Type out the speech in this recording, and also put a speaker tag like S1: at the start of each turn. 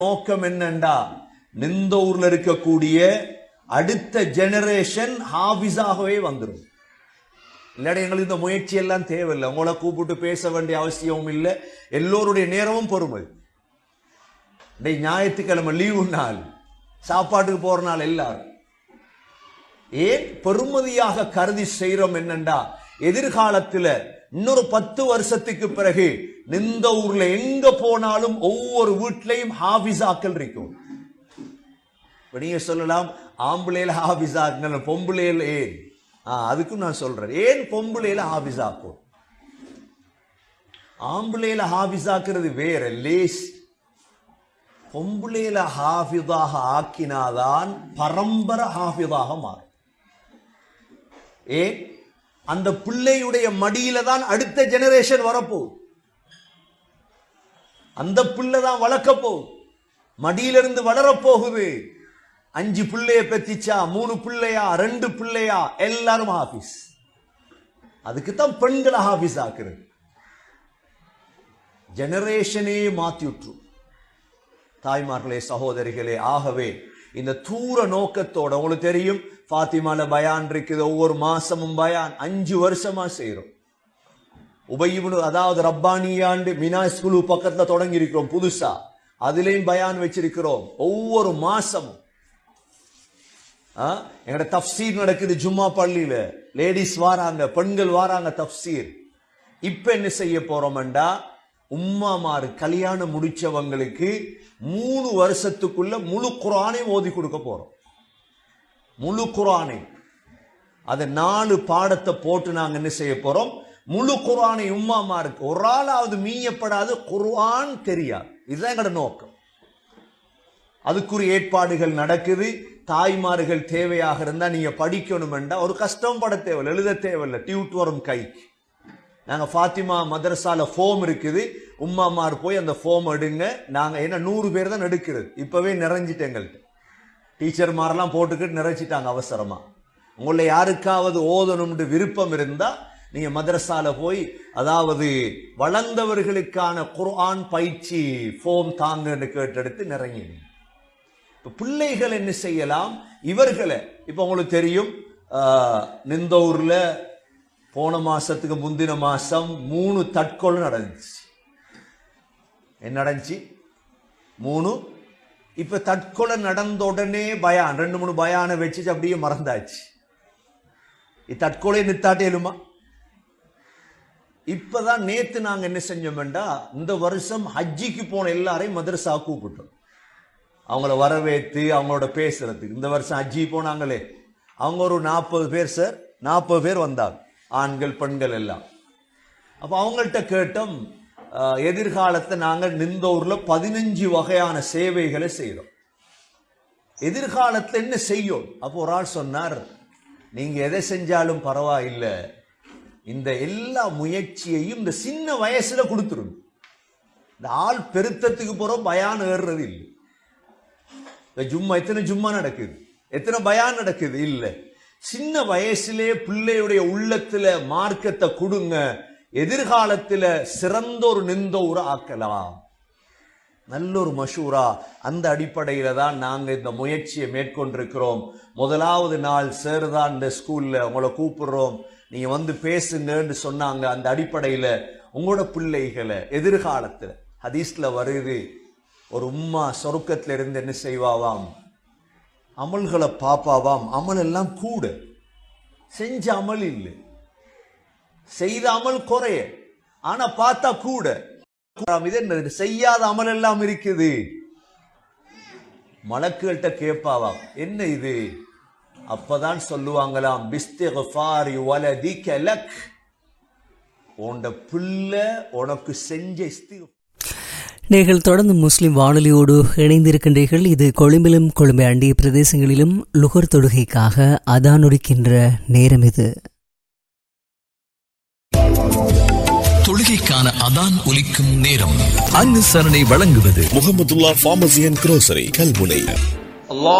S1: நோக்கம் என்னண்டா நிந்த ஊர்ல இருக்கக்கூடிய அடுத்த ஜெனரேஷன் ஹாபிஸாகவே வந்துடும் இல்லாட்டி எங்களுக்கு இந்த முயற்சி எல்லாம் தேவையில்லை உங்களை கூப்பிட்டு பேச வேண்டிய அவசியமும் இல்லை எல்லோருடைய நேரமும் பொறுமை டேய் ஞாயிற்றுக்கிழமை லீவு நாள் சாப்பாட்டுக்கு போற நாள் எல்லாரும் ஏன் பெருமதியாக கருதி செய்யறோம் என்னண்டா எதிர்காலத்துல இன்னொரு பத்து வருஷத்துக்கு பிறகு நிந்த ஊர்ல எங்க போனாலும் ஒவ்வொரு வீட்லயும் ஹாபிஸாக்கள் இருக்கும் இப்ப நீங்க சொல்லலாம் ஆம்பளையில ஹாபிஸாக்குங்க பொம்பளையில ஏன் ஆ, அதுக்கும் நான் சொல்றேன் ஏன் பொம்பளையில ஹாபிஸாக்கும் ஆம்பளையில ஹாபிஸாக்குறது வேற லேஸ் பொம்பளையில ஹாஃபிதாக ஆக்கினாதான் பரம்பரை ஹாஃபிதாக மாறும் ஏன் அந்த பிள்ளையுடைய மடியில தான் அடுத்த ஜெனரேஷன் வரப்போகுது அந்த பிள்ளை தான் வளர்க்க போகுது மடியிலிருந்து வளரப்போகுது அஞ்சு பிள்ளைய பெத்திச்சா மூணு பிள்ளையா ரெண்டு பிள்ளையா எல்லாரும் ஹாஃபீஸ் அதுக்கு தான் பெண்களை ஹாஃபீஸ் ஆக்குறது ஜெனரேஷனே மாத்தி விட்டுரும் தாய்மார்களே சகோதரிகளே ஆகவே இந்த தூர நோக்கத்தோட உங்களுக்கு தெரியும் ஃபாத்திமால பயான் இருக்குது ஒவ்வொரு மாசமும் பயான் அஞ்சு வருஷமா செய்யறோம் உபயிபுனு அதாவது ரப்பானியாண்டு மினா ஸ்கூலு பக்கத்துல தொடங்கி இருக்கிறோம் புதுசா அதுலயும் பயான் வச்சிருக்கிறோம் ஒவ்வொரு மாசமும் ஆ, எங்கட தப்சீர் நடக்குது ஜும்மா பள்ளியில லேடிஸ் வாராங்க பெண்கள் வாராங்க தப்சீர் இப்ப என்ன செய்ய போறோம்டா உம்மாமாரு கல்யாணம் முடிச்சவங்களுக்கு மூணு வருஷத்துக்குள்ள முழு குரானை ஓதி கொடுக்க போறோம் முழு குரானை அதை நாலு பாடத்தை போட்டு நாங்க என்ன செய்ய போறோம் முழு குரானை உம்மாமாருக்கு ஒரு ஆளாவது மீயப்படாது குர்ஆன் தெரியாது இதுதான் எங்களோட நோக்கம் அதுக்குரிய ஏற்பாடுகள் நடக்குது தாய்மார்கள் தேவையாக இருந்தா நீங்க படிக்கணுமெண்டா ஒரு கஷ்டம் பட தேவையில்லை எழுத தேவையில்லை டியூட் வரும் கைக்கு நாங்க ஃபாத்திமா மதரசால ஃபோம் இருக்குது உம்மாமார் போய் அந்த ஃபோம் எடுங்க நாங்க ஏன்னா நூறு பேர் தான் எடுக்கிறது இப்பவே நிறைஞ்சிட்டு எங்கள்கிட்ட டீச்சர் மாதிரிலாம் போட்டுக்கிட்டு நிறைச்சிட்டாங்க அவசரமா உங்களை யாருக்காவது ஓதணும்னு விருப்பம் இருந்தா நீங்க மதரசால போய் அதாவது வளர்ந்தவர்களுக்கான குர்ஆன் பயிற்சி ஃபோம் தாங்கன்னு கேட்டெடுத்து நிறைங்கினீங்க இப்ப பிள்ளைகள் என்ன செய்யலாம் இவர்களை இப்ப உங்களுக்கு தெரியும் ஆஹ், நிந்தூர்ல போன மாசத்துக்கு முந்தின மாசம் மூணு தற்கொலை நடந்துச்சு என்ன நடந்துச்சு மூணு இப்ப தற்கொலை நடந்த உடனே பயான் ரெண்டு மூணு பயானை வச்சு அப்படியே மறந்தாச்சு தற்கொலை நித்தாட்டேலுமா இப்பதான் நேத்து நாங்க என்ன செஞ்சோம்டா இந்த வருஷம் ஹஜ்ஜிக்கு போன எல்லாரையும் மதரசா கூப்பிட்டோம் அவங்கள வரவேற்று அவங்களோட பேசுறதுக்கு இந்த வருஷம் ஹஜ்ஜி போனாங்களே அவங்க ஒரு நாற்பது பேர் சார் நாற்பது பேர் வந்தாங்க ஆண்கள் பெண்கள் எல்லாம் அப்போ அவங்கள்ட்ட கேட்டோம் அஹ், எதிர்காலத்தை நாங்கள் நிந்தூர்ல பதினஞ்சு வகையான சேவைகளை செய்கிறோம் எதிர்காலத்தில் என்ன செய்யும் அப்போ ஒரு ஆள் சொன்னார் நீங்க எதை செஞ்சாலும் பரவாயில்லை இந்த எல்லா முயற்சியையும் இந்த சின்ன வயசுல கொடுத்துருங்க இந்த ஆள் பெருத்தத்துக்கு போறோம் பயான் ஏறுறது இல்லை இந்த ஜும்மா எத்தனை ஜும்மா நடக்குது எத்தனை பயான் நடக்குது இல்ல சின்ன வயசுலே பிள்ளையுடைய உள்ளத்துல மார்க்கத்தை கொடுங்க எதிர்காலத்துல சிறந்த ஒரு நிந்த ஒரு ஆக்கலாம் நல்ல ஒரு மஷூரா அந்த அடிப்படையில தான் நாங்க இந்த முயற்சியை மேற்கொண்டிருக்கிறோம் முதலாவது நாள் சார் தான் இந்த ஸ்கூல்ல உங்களை கூப்பிடுறோம் நீங்க வந்து பேசுங்கன்னு சொன்னாங்க அந்த அடிப்படையில உங்களோட பிள்ளைகளை எதிர்காலத்துல ஹதீஸ்ல வருது ஒரு உம்மா சொருக்கத்துல இருந்து என்ன செய்வாவாம் அமல்களை பாப்பாவாம் அமல் எல்லாம் கூட செஞ்ச அமல் இல்லை செய்த அமல் குறைய ஆனா பார்த்தா கூட இது என்ன செய்யாத அமல் எல்லாம் இருக்குது மலக்குகள்கிட்ட கேட்பாவாம் என்ன இது அப்பதான் சொல்லுவாங்களாம் பிஸ்திஃபாரி வலதிக லக் உண்ட பிள்ளை உனக்கு செஞ்ச இஸ்திஃபார்
S2: நீங்கள் தொடர்ந்து முஸ்லிம் வானொலியோடு இணைந்திருக்கின்றீர்கள் இது கொழும்பிலும் கொழும்பை அண்டிய பிரதேசங்களிலும் லுகர் தொடுகைக்காக அதானுரிக்கின்ற நேரம் இது
S3: தொழுகைக்கான அதான் ஒலிக்கும் நேரம் அனுசரணை வழங்குவது
S4: Mohamedulla pharmacy and grocery Kalmunai
S5: الله